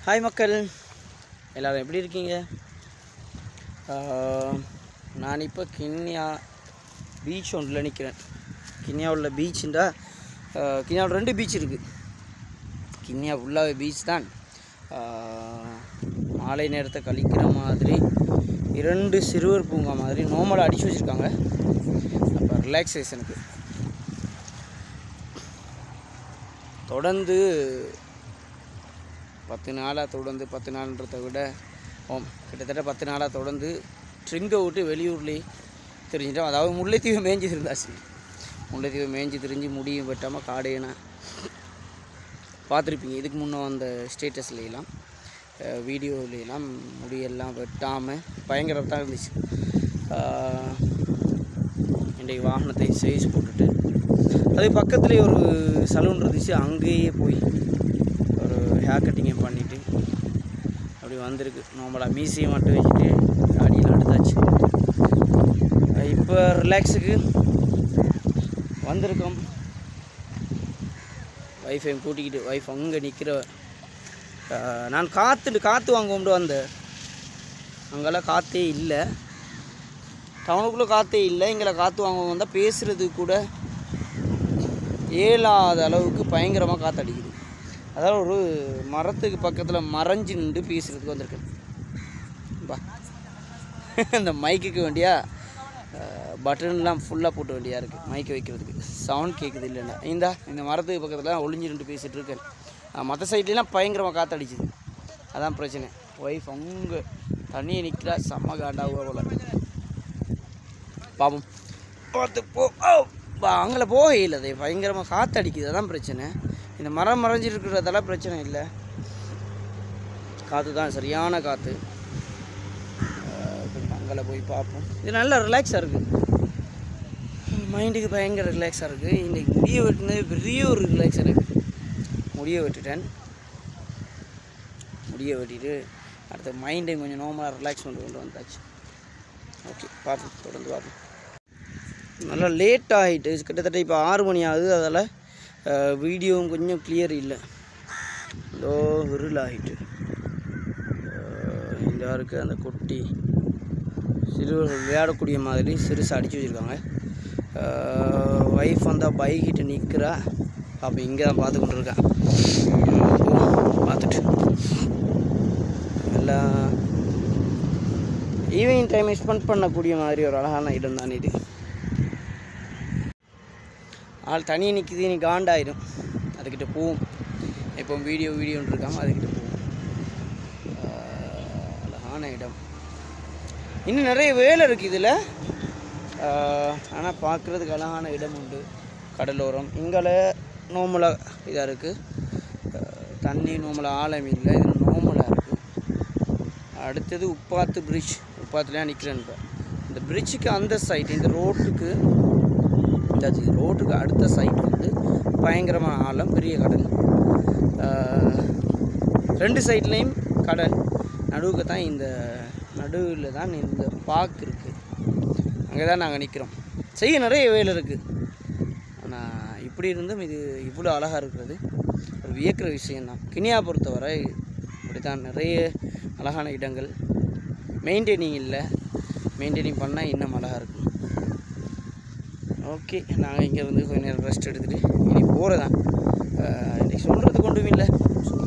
hi மக்கள் எல்லோரும் எப்படி இருக்கீங்க ஆஹ், நான் இப்போ கிண்ணியா பீச் ஒன்றில் நிற்கிறேன் கிண்ணியாவில் பீச்சுண்டா கிண்ணியாவில் ரெண்டு பீச் இருக்குது கிண்ணியா ஃபுல்லாகவே பீச் தான் ஆஹ், மாலை நேரத்தை கழிக்கிற மாதிரி இரண்டு சிறுவர் பூங்கா மாதிரி நோமலாக அடித்து வச்சுருக்காங்க அப்போ ரிலாக்ஸேஷனுக்கு தொடர்ந்து பத்து நாளாக தொடர்ந்து பத்து நாள்ன்றதை விட ஓம் கிட்டத்தட்ட பத்து நாளாக தொடர்ந்து ட்ரிங்கை விட்டு வெளியூர்லேயே தெரிஞ்சிட்டோம் அதாவது முல்லைத்தீவு மேய்ஞ்சி இருந்தாச்சு முல்லைத்தீவு மேய்ஞ்சி திரிஞ்சு முடியும் வெட்டாமல் காடையனா பார்த்துருப்பீங்க இதுக்கு முன்னே அந்த ஸ்டேட்டஸ்லாம் வீடியோலாம் முடியெல்லாம் வெட்டாமல் பயங்கரமாக தான் இருந்துச்சு ஆஹ், இன்றைக்கு வாகனத்தை சைஸ் போட்டுட்டு அது பக்கத்துலேயே ஒரு சலூன் இருந்துச்சு அங்கேயே போய் ஒரு ஹேர் கட்டிங்கை பண்ணிவிட்டு அப்படி வந்திருக்கு நார்மலாக மீசியை மட்டும் வச்சுட்டு அடியில் எடுத்தாச்சு இப்போ ரிலாக்ஸுக்கு வந்திருக்கோம் ஒய்ஃபை கூட்டிக்கிட்டு ஒய்ஃப் அங்கே நிற்கிற நான் காற்றுட்டு காற்று வாங்குவோம்ட்டு வந்தேன் அங்கெல்லாம் காற்றே இல்லை டவுனுக்குள்ளே காற்றே இல்லை இங்கே காற்று வாங்க வந்தால் பேசுகிறது கூட இயலாத அளவுக்கு பயங்கரமாக காற்று அடிக்குது அதாவது ஒரு மரத்துக்கு பக்கத்தில் மறைஞ்சு நின்று பேசுகிறதுக்கு வந்திருக்கேன் பா இந்த மைக்குக்கு வேண்டியா பட்டன்லாம் ஃபுல்லாக போட்ட வேண்டியா இருக்குது மைக்கை வைக்கிறதுக்கு சவுண்ட் கேட்குது இல்லைன்னா இந்தா இந்த மரத்துக்கு பக்கத்தில் ஒளிஞ்சு நின்று பேசிகிட்டு இருக்கேன் மற்ற சைட்லாம் பயங்கரமாக காற்று அடிச்சுது அதான் பிரச்சனை ஒய்ஃப் அங்கே தண்ணியை நிற்கிறா செம்ம காண்டாகுவா போல பாவம் பார்த்து போ ஓ அங்கே போக இல்லை அது பயங்கரமாக காற்று அடிக்குது அதான் பிரச்சனை இந்த மரம் மறைஞ்சிருக்கிறதெல்லாம் பிரச்சனை இல்லை காற்று தான் சரியான காற்று அங்கே போய் பார்ப்போம் இது நல்லா ரிலாக்ஸாக இருக்குது மைண்டுக்கு பயங்கர ரிலாக்ஸாக இருக்குது இன்றைக்கி முடிய வெட்டினது பெரிய ஒரு ரிலாக்ஸாக இருக்குது முடிய வெட்டிட்டேன் முடிய வெட்டிட்டு அடுத்த மைண்டை கொஞ்சம் நார்மலாக ரிலாக்ஸ் பண்ணி கொண்டு வந்தாச்சு ஓகே பார்ப்போம் தொடர்ந்து பார்ப்போம் நல்லா லேட் ஆகிட்டு கிட்டத்தட்ட இப்போ ஆறு மணி ஆகுது அதால் வீடியோவும் கொஞ்சம் கிளியர் இல்லை இதோ விருள் ஆகிட்டு இந்த இருக்குது அந்த குட்டி சிறுவர்கள் விளையாடக்கூடிய மாதிரி சிறுசு அடித்து வச்சுருக்காங்க ஒய்ஃப் வந்தால் பைக்கிட்ட நிற்கிறா அப்போ இங்கே தான் பார்த்து கொண்டு இருக்கா பார்த்துட்டு எல்லாம் ஈவினிங் டைம் ஸ்பெண்ட் பண்ணக்கூடிய மாதிரி ஒரு அழகான இடம் தான் இது ஆள் தனியாக நிற்கிது நீ காண்டாயிடும் அதுக்கிட்ட போவோம் இப்போ வீடியோ வீடியோன்னு இருக்காம அதுக்கிட்ட போவோம் ஆஹ் அழகான இடம் இன்னும் நிறைய வேலை இருக்குது இதில் ஆனால் பார்க்குறதுக்கு அழகான இடம் உண்டு கடலோரம் இங்கே நோமலாக இதாக இருக்குது தண்ணி நோமலாக ஆழம் இல்லை இது நோமலாக இருக்குது அடுத்தது உப்பாத்து பிரிட்ஜ் உப்பாத்துலேயே நிற்கிறேன் இப்போ இந்த பிரிட்ஜுக்கு அந்த சைடு இந்த ரோட்டுக்கு இந்த ரோட்டுக்கு அடுத்த சைடு வந்து பயங்கரமான ஆழம் பெரிய கடல் ஆஹ், ரெண்டு சைட்லேயும் கடல் நடுவுக்கு தான் இந்த நடுவில் தான் இந்த பார்க் இருக்குது அங்கே தான் நாங்கள் நிற்கிறோம் செய்ய நிறைய வேலை இருக்குது ஆனால் இப்படி இருந்தும் இது இவ்வளோ அழகாக இருக்கிறது ஒரு வியக்கிற விஷயந்தான் கினியா பொறுத்தவரை இப்படி தான் நிறைய அழகான இடங்கள் மெயின்டைனிங் இல்லை மெயின்டைனிங் பண்ணால் இன்னும் அழகாக இருக்கும் ஓகே நாங்கள் இங்கே வந்து கொஞ்ச நேரம் ரெஸ்ட் எடுத்துகிட்டு இனி போகிறதான் இன்றைக்கி சொல்கிறதுக்கு ஒன்றும் இல்லை சும்மா